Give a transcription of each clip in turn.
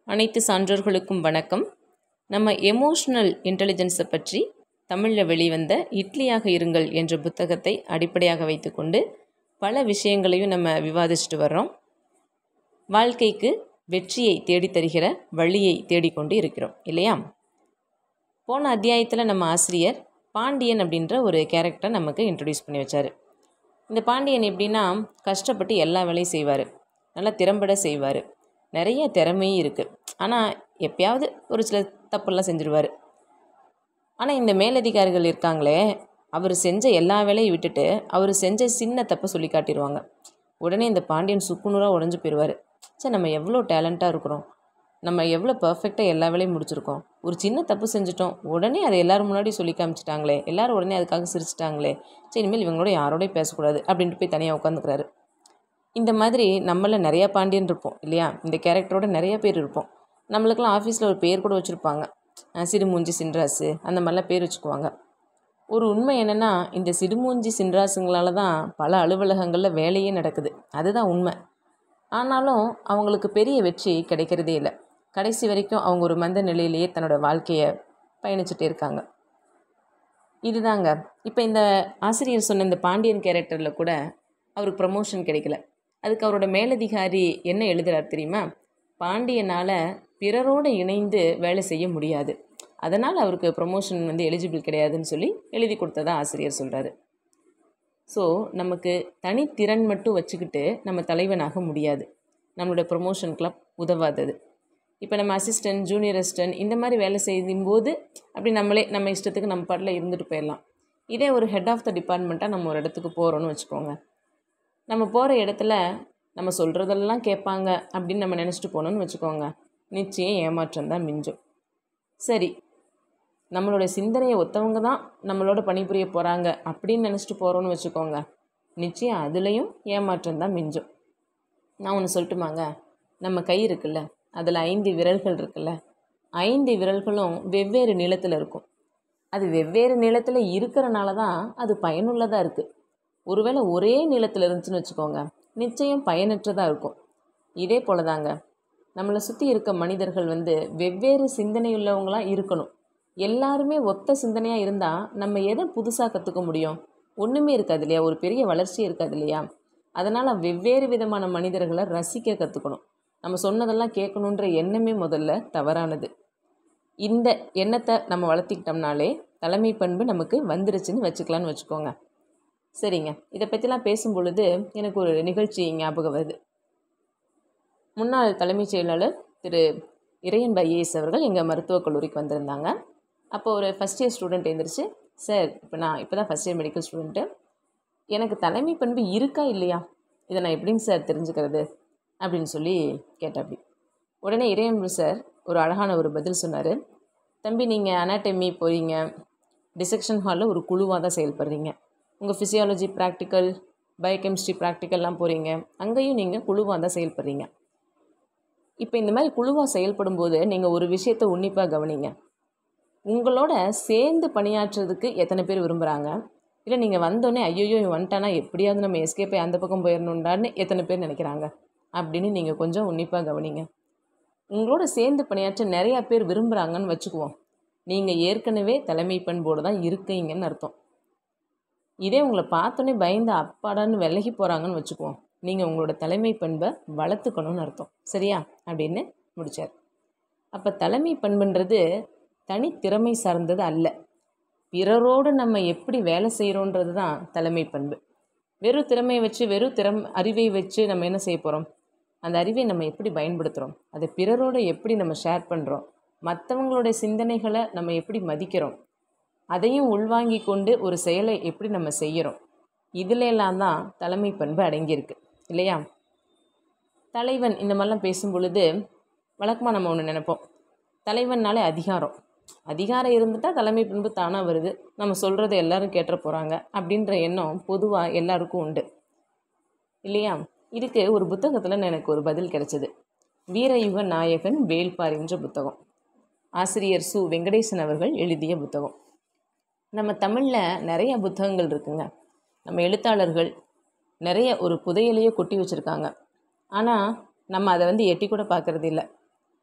அனைத்து சான்றோர்களுக்கும் வணக்கம் நம்ம எமோஷ்னல் இன்டெலிஜென்ஸை பற்றி தமிழில் வெளிவந்த இட்லியாக இருங்கள் என்ற புத்தகத்தை அடிப்படையாக வைத்துக்கொண்டு பல விஷயங்களையும் நம்ம விவாதிச்சுட்டு வர்றோம் வாழ்க்கைக்கு வெற்றியை தேடித் தருகிற வழியை தேடிக்கொண்டு இருக்கிறோம் இல்லையா போன அத்தியாயத்தில் நம்ம ஆசிரியர் பாண்டியன் அப்படின்ற ஒரு கேரக்டரை நமக்கு இன்ட்ரடியூஸ் பண்ணி வச்சார் இந்த பாண்டியன் எப்படின்னா கஷ்டப்பட்டு எல்லா வேலையும் செய்வார் நல்லா திறம்பட செய்வார் நிறைய திறமையும் இருக்குது ஆனால் எப்பயாவது ஒரு சில தப்பெல்லாம் செஞ்சுருவார் ஆனால் இந்த மேலதிகாரிகள் இருக்காங்களே அவர் செஞ்ச எல்லா வேலையும் விட்டுட்டு அவர் செஞ்ச சின்ன தப்பை சொல்லி காட்டிடுவாங்க உடனே இந்த பாண்டியன் சுக்குநூறாக உடஞ்சி போயிடுவார் சரி நம்ம எவ்வளோ டேலண்ட்டாக இருக்கிறோம் நம்ம எவ்வளோ பர்ஃபெக்டாக எல்லா வேலையும் முடிச்சிருக்கோம் ஒரு சின்ன தப்பு செஞ்சுட்டோம் உடனே அதை எல்லோரும் முன்னாடி சொல்லி காமிச்சிட்டாங்களே எல்லோரும் உடனே அதுக்காக சிரிச்சிட்டாங்களே சரி இனிமேல் இவங்களோட யாரோடய பேசக்கூடாது அப்படின்ட்டு போய் தனியாக உட்காந்துக்கிறாரு இந்த மாதிரி நம்மள நிறையா பாண்டியன் இருப்போம் இல்லையா இந்த கேரக்டரோட நிறைய பேர் இருப்போம் நம்மளுக்கெல்லாம் ஆஃபீஸில் ஒரு பேர் கூட வச்சுருப்பாங்க சிடுமூஞ்சி சின்ராசு அந்த மாதிரிலாம் பேர் வச்சுக்குவாங்க ஒரு உண்மை என்னென்னா இந்த சிடுமூஞ்சி சின்ராசுங்களால தான் பல அலுவலகங்களில் வேலையே நடக்குது அதுதான் உண்மை ஆனாலும் அவங்களுக்கு பெரிய வெற்றி கிடைக்கிறதே இல்லை கடைசி வரைக்கும் அவங்க ஒரு மந்த நிலையிலேயே தன்னோட வாழ்க்கையை பயணிச்சுட்டே இருக்காங்க இதுதாங்க இப்போ இந்த ஆசிரியர் சொன்ன இந்த பாண்டியன் கேரக்டரில் கூட அவருக்கு ப்ரமோஷன் கிடைக்கல அதுக்கு அவரோட மேலதிகாரி என்ன எழுதுறார் தெரியுமா பாண்டியனால் பிறரோடு இணைந்து வேலை செய்ய முடியாது அதனால் அவருக்கு ப்ரொமோஷன் வந்து எலிஜிபிள் கிடையாதுன்னு சொல்லி எழுதி கொடுத்ததா ஆசிரியர் சொல்கிறாரு ஸோ நமக்கு தனித்திறன் மட்டும் வச்சுக்கிட்டு நம்ம தலைவனாக முடியாது நம்மளோட ப்ரொமோஷனுக்கெலாம் உதவாதது இப்போ நம்ம அசிஸ்டன்ட் ஜூனியர் அசிஸ்டன்ட் இந்த மாதிரி வேலை செய்யும்போது அப்படி நம்மளே நம்ம இஷ்டத்துக்கு நம்ம பாட்டில் இருந்துட்டு போயிடலாம் இதே ஒரு ஹெட் ஆஃப் த டிபார்ட்மெண்ட்டாக நம்ம ஒரு இடத்துக்கு போகிறோன்னு வச்சுக்கோங்க நம்ம போகிற இடத்துல நம்ம சொல்கிறதெல்லாம் கேட்பாங்க அப்படின்னு நம்ம நினச்சிட்டு போனோன்னு வச்சுக்கோங்க நிச்சயம் ஏமாற்றம் தான் மிஞ்சும் சரி நம்மளோட சிந்தனையை ஒத்தவங்க தான் நம்மளோட பணிபுரிய போகிறாங்க அப்படின்னு நினச்சிட்டு போகிறோன்னு வச்சுக்கோங்க நிச்சயம் அதுலேயும் ஏமாற்றம் தான் மிஞ்சும் நான் ஒன்று சொல்லட்டுமாங்க நம்ம கை இருக்குல்ல அதில் ஐந்து விரல்கள் இருக்குல்ல ஐந்து விரல்களும் வெவ்வேறு நிலத்தில் இருக்கும் அது வெவ்வேறு நிலத்தில் இருக்கிறனால தான் அது பயனுள்ளதாக இருக்குது ஒருவேளை ஒரே நிலத்தில் இருந்துச்சுன்னு வச்சுக்கோங்க நிச்சயம் பயனற்றதாக இருக்கும் இதே போல தாங்க நம்மளை சுற்றி இருக்க மனிதர்கள் வந்து வெவ்வேறு சிந்தனையுள்ளவங்களாக இருக்கணும் எல்லாருமே ஒத்த சிந்தனையாக இருந்தால் நம்ம எதை புதுசாக கற்றுக்க முடியும் ஒன்றுமே இருக்காது இல்லையா ஒரு பெரிய வளர்ச்சி இருக்காது இல்லையா அதனால் வெவ்வேறு விதமான மனிதர்களை ரசிக்க கற்றுக்கணும் நம்ம சொன்னதெல்லாம் கேட்கணுன்ற எண்ணமே முதல்ல தவறானது இந்த எண்ணத்தை நம்ம வளர்த்திக்கிட்டோம்னாலே தலைமை பண்பு நமக்கு வந்துருச்சுன்னு வச்சுக்கலான்னு வச்சுக்கோங்க சரிங்க இதை பற்றிலாம் பேசும் பொழுது எனக்கு ஒரு நிகழ்ச்சி ஞாபகம் வருது முன்னாள் தலைமைச் செயலாளர் திரு இறையன் ஐஏஎஸ் அவர்கள் எங்கள் மருத்துவக் கல்லூரிக்கு வந்திருந்தாங்க அப்போ ஒரு ஃபஸ்ட் இயர் ஸ்டூடெண்ட் எழுந்திரிச்சு சார் இப்போ நான் இப்போ தான் ஃபஸ்ட் இயர் மெடிக்கல் ஸ்டூடெண்ட்டு எனக்கு தலைமை பண்பு இருக்கா இல்லையா இதை நான் எப்படிங்க சார் தெரிஞ்சுக்கிறது அப்படின்னு சொல்லி கேட்டாப்படி உடனே இறையன் சார் ஒரு அழகான ஒரு பதில் சொன்னார் தம்பி நீங்கள் அனாட்டமி போகிறீங்க டிசெக்ஷன் ஹாலில் ஒரு குழுவாக தான் செயல்படுறீங்க உங்கள் ஃபிசியாலஜி ப்ராக்டிக்கல் பயோகெமிஸ்ட்ரி ப்ராக்டிக்கல்லாம் போகிறீங்க அங்கேயும் நீங்கள் குழுவாக தான் செயல்படுறீங்க இப்போ இந்த மாதிரி குழுவாக செயல்படும் போது நீங்கள் ஒரு விஷயத்தை உன்னிப்பாக கவனிங்க உங்களோட சேர்ந்து பணியாற்றுறதுக்கு எத்தனை பேர் விரும்புகிறாங்க இல்லை நீங்கள் வந்தோடனே ஐயோ இவன் வந்துட்டானா எப்படியாவது நம்ம எஸ்கேப்பை அந்த பக்கம் போயிடணுண்டான்னு எத்தனை பேர் நினைக்கிறாங்க அப்படின்னு நீங்கள் கொஞ்சம் உன்னிப்பாக கவனிங்க உங்களோட சேர்ந்து பணியாற்ற நிறையா பேர் விரும்புகிறாங்கன்னு வச்சுக்குவோம் நீங்கள் ஏற்கனவே தலைமை பண்போடு தான் இருக்கீங்கன்னு அர்த்தம் இதே உங்களை பார்த்தோன்னே பயந்து அப்பாடான்னு விலகி போகிறாங்கன்னு வச்சுக்குவோம் நீங்கள் உங்களோட தலைமை பண்பை வளர்த்துக்கணும்னு அர்த்தம் சரியா அப்படின்னு முடித்தார் அப்போ தலைமை பண்புன்றது தனித்திறமை சார்ந்தது அல்ல பிறரோடு நம்ம எப்படி வேலை செய்கிறோன்றது தான் தலைமை பண்பு வெறும் திறமையை வச்சு வெறும் திறம் அறிவை வச்சு நம்ம என்ன செய்ய போகிறோம் அந்த அறிவை நம்ம எப்படி பயன்படுத்துகிறோம் அதை பிறரோடு எப்படி நம்ம ஷேர் பண்ணுறோம் மற்றவங்களுடைய சிந்தனைகளை நம்ம எப்படி மதிக்கிறோம் அதையும் உள்வாங்கி கொண்டு ஒரு செயலை எப்படி நம்ம செய்கிறோம் இதிலெல்லாம் தான் தலைமை பண்பு அடங்கியிருக்கு இல்லையா தலைவன் இந்த மாதிரிலாம் பேசும் பொழுது வழக்கமாக நம்ம ஒன்று நினைப்போம் தலைவன்னாலே அதிகாரம் அதிகாரம் இருந்துட்டால் தலைமை பண்பு தானாக வருது நம்ம சொல்கிறத எல்லோரும் கேட்டுற போகிறாங்க அப்படின்ற எண்ணம் பொதுவாக எல்லாருக்கும் உண்டு இல்லையா இதுக்கு ஒரு புத்தகத்தில் எனக்கு ஒரு பதில் கிடைச்சது வீரயுக நாயகன் வேல்பார் என்ற புத்தகம் ஆசிரியர் சு வெங்கடேசன் அவர்கள் எழுதிய புத்தகம் நம்ம தமிழில் நிறைய புத்தகங்கள் இருக்குங்க நம்ம எழுத்தாளர்கள் நிறைய ஒரு புதையலையே கொட்டி வச்சுருக்காங்க ஆனால் நம்ம அதை வந்து எட்டி கூட பார்க்குறது இல்லை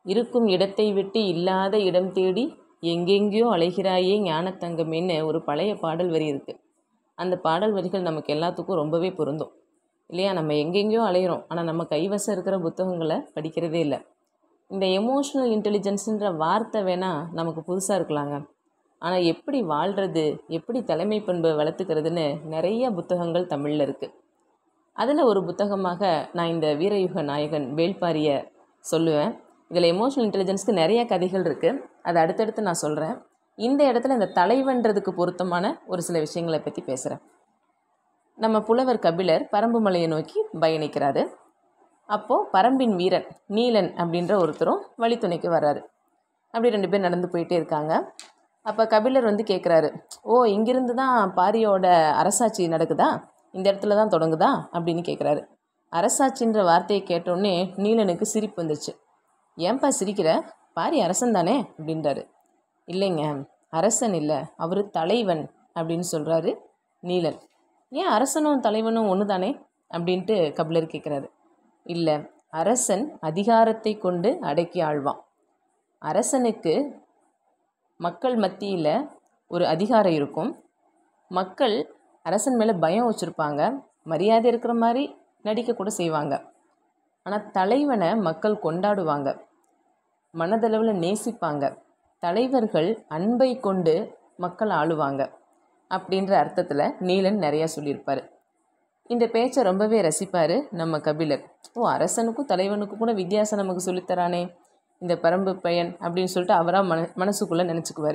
இருக்கும் இடத்தை விட்டு இல்லாத இடம் தேடி எங்கெங்கேயோ அலைகிறாயே ஞானத்தங்கமேன்னு ஒரு பழைய பாடல் வரி இருக்குது அந்த பாடல் வரிகள் நமக்கு எல்லாத்துக்கும் ரொம்பவே பொருந்தும் இல்லையா நம்ம எங்கெங்கேயோ அலையிறோம் ஆனால் நம்ம கைவசம் இருக்கிற புத்தகங்களை படிக்கிறதே இல்லை இந்த எமோஷ்னல் இன்டெலிஜென்ஸுன்ற வார்த்தை வேணால் நமக்கு புதுசாக இருக்கலாங்க ஆனால் எப்படி வாழ்கிறது எப்படி தலைமை பண்பை வளர்த்துக்கிறதுன்னு நிறைய புத்தகங்கள் தமிழில் இருக்குது அதில் ஒரு புத்தகமாக நான் இந்த வீரயுக நாயகன் வேள்பாரியை சொல்லுவேன் இதில் எமோஷனல் இன்டெலிஜென்ஸ்க்கு நிறைய கதைகள் இருக்குது அதை அடுத்தடுத்து நான் சொல்கிறேன் இந்த இடத்துல இந்த தலைவன்றதுக்கு பொருத்தமான ஒரு சில விஷயங்களை பற்றி பேசுகிறேன் நம்ம புலவர் கபிலர் பரம்பு மலையை நோக்கி பயணிக்கிறாரு அப்போது பரம்பின் வீரன் நீலன் அப்படின்ற ஒருத்தரும் வழித்துணைக்கு வர்றாரு அப்படி ரெண்டு பேர் நடந்து போயிட்டே இருக்காங்க அப்போ கபிலர் வந்து கேட்குறாரு ஓ இங்கிருந்து தான் பாரியோட அரசாட்சி நடக்குதா இந்த இடத்துல தான் தொடங்குதா அப்படின்னு கேட்குறாரு அரசாட்சின்ற வார்த்தையை கேட்டோடனே நீலனுக்கு சிரிப்பு வந்துச்சு ஏன்பா சிரிக்கிற பாரி அரசன் தானே அப்படின்றாரு இல்லைங்க அரசன் இல்லை அவர் தலைவன் அப்படின்னு சொல்கிறாரு நீலன் ஏன் அரசனும் தலைவனும் ஒன்று தானே அப்படின்ட்டு கபிலர் கேட்குறாரு இல்லை அரசன் அதிகாரத்தை கொண்டு அடக்கி ஆழ்வான் அரசனுக்கு மக்கள் மத்தியில் ஒரு அதிகாரம் இருக்கும் மக்கள் அரசன் மேலே பயம் வச்சுருப்பாங்க மரியாதை இருக்கிற மாதிரி நடிக்க கூட செய்வாங்க ஆனால் தலைவனை மக்கள் கொண்டாடுவாங்க மனதளவில் நேசிப்பாங்க தலைவர்கள் அன்பை கொண்டு மக்கள் ஆளுவாங்க அப்படின்ற அர்த்தத்தில் நீலன் நிறையா சொல்லியிருப்பார் இந்த பேச்சை ரொம்பவே ரசிப்பார் நம்ம கபிலர் ஓ அரசனுக்கும் தலைவனுக்கும் கூட வித்தியாசம் நமக்கு சொல்லித்தரானே இந்த பரம்பு பையன் அப்படின்னு சொல்லிட்டு அவராக மன மனசுக்குள்ளே நினச்சிக்குவார்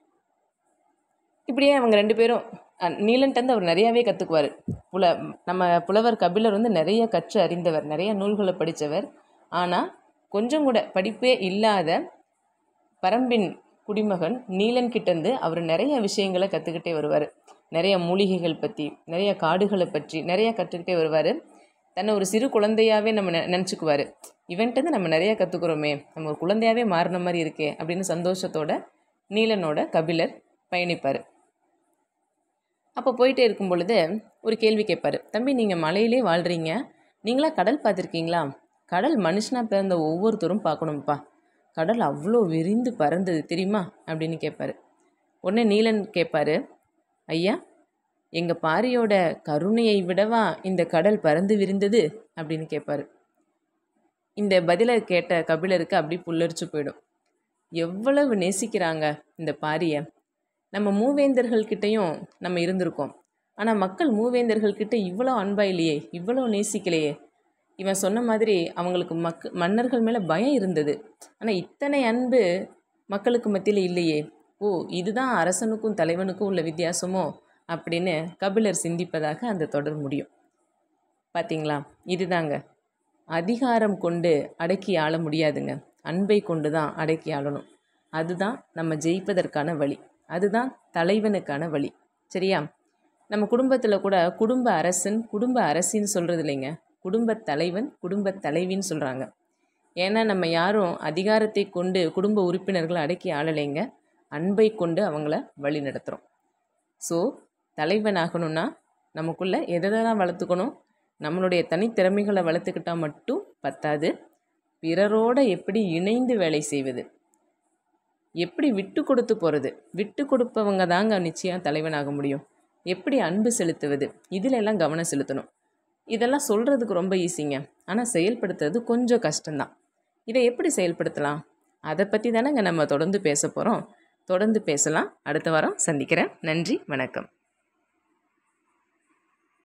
இப்படியே அவங்க ரெண்டு பேரும் நீலன்ட்டேருந்து அவர் நிறையாவே கற்றுக்குவார் புல நம்ம புலவர் கபிலர் வந்து நிறைய கற்று அறிந்தவர் நிறைய நூல்களை படித்தவர் ஆனால் கொஞ்சம் கூட படிப்பே இல்லாத பரம்பின் குடிமகன் நீலன் கிட்டேருந்து அவர் நிறைய விஷயங்களை கற்றுக்கிட்டே வருவார் நிறைய மூலிகைகள் பற்றி நிறைய காடுகளை பற்றி நிறைய கற்றுக்கிட்டே வருவார் தன்னை ஒரு சிறு குழந்தையாகவே நம்ம நெ நினச்சிக்குவார் இவன்ட்டேருந்து நம்ம நிறைய கற்றுக்குறோமே நம்ம ஒரு குழந்தையாகவே மாறின மாதிரி இருக்கே அப்படின்னு சந்தோஷத்தோட நீலனோட கபிலர் பயணிப்பார் அப்போ போயிட்டே இருக்கும் பொழுது ஒரு கேள்வி கேட்பார் தம்பி நீங்கள் மலையிலே வாழ்கிறீங்க நீங்களா கடல் பார்த்துருக்கீங்களா கடல் மனுஷனாக பிறந்த ஒவ்வொருத்தரும் பார்க்கணும்ப்பா கடல் அவ்வளோ விரிந்து பறந்தது தெரியுமா அப்படின்னு கேட்பாரு உடனே நீலன் கேட்பாரு ஐயா எங்கள் பாரியோட கருணையை விடவா இந்த கடல் பறந்து விரிந்தது அப்படின்னு கேட்பாரு இந்த பதிலை கேட்ட கபிலருக்கு அப்படி புல்லரிச்சு போயிடும் எவ்வளவு நேசிக்கிறாங்க இந்த பாரியை நம்ம மூவேந்தர்கள்கிட்டையும் நம்ம இருந்திருக்கோம் ஆனால் மக்கள் மூவேந்தர்கள்கிட்ட இவ்வளோ அன்பா இல்லையே இவ்வளோ நேசிக்கலையே இவன் சொன்ன மாதிரி அவங்களுக்கு மக் மன்னர்கள் மேலே பயம் இருந்தது ஆனால் இத்தனை அன்பு மக்களுக்கு மத்தியில் இல்லையே ஓ இதுதான் அரசனுக்கும் தலைவனுக்கும் உள்ள வித்தியாசமோ அப்படின்னு கபிலர் சிந்திப்பதாக அந்த தொடர் முடியும் பார்த்தீங்களா இதுதாங்க அதிகாரம் கொண்டு அடக்கி ஆள முடியாதுங்க அன்பை கொண்டு தான் அடக்கி ஆளணும் அதுதான் நம்ம ஜெயிப்பதற்கான வழி அதுதான் தலைவனுக்கான வழி சரியா நம்ம குடும்பத்தில் கூட குடும்ப அரசன் குடும்ப அரசின்னு சொல்கிறது இல்லைங்க குடும்ப தலைவன் குடும்ப தலைவின்னு சொல்கிறாங்க ஏன்னா நம்ம யாரும் அதிகாரத்தை கொண்டு குடும்ப உறுப்பினர்களை அடக்கி ஆளலைங்க அன்பை கொண்டு அவங்கள வழி நடத்துகிறோம் ஸோ தலைவன் ஆகணும்னா நமக்குள்ளே எதெல்லாம் வளர்த்துக்கணும் நம்மளுடைய தனித்திறமைகளை வளர்த்துக்கிட்டால் மட்டும் பத்தாது பிறரோட எப்படி இணைந்து வேலை செய்வது எப்படி விட்டு கொடுத்து போகிறது விட்டு கொடுப்பவங்க தாங்க நிச்சயம் தலைவனாக முடியும் எப்படி அன்பு செலுத்துவது இதில் எல்லாம் கவனம் செலுத்தணும் இதெல்லாம் சொல்கிறதுக்கு ரொம்ப ஈஸிங்க ஆனால் செயல்படுத்துறது கொஞ்சம் கஷ்டம்தான் இதை எப்படி செயல்படுத்தலாம் அதை பற்றி தானேங்க நம்ம தொடர்ந்து பேச போகிறோம் தொடர்ந்து பேசலாம் அடுத்த வாரம் சந்திக்கிறேன் நன்றி வணக்கம்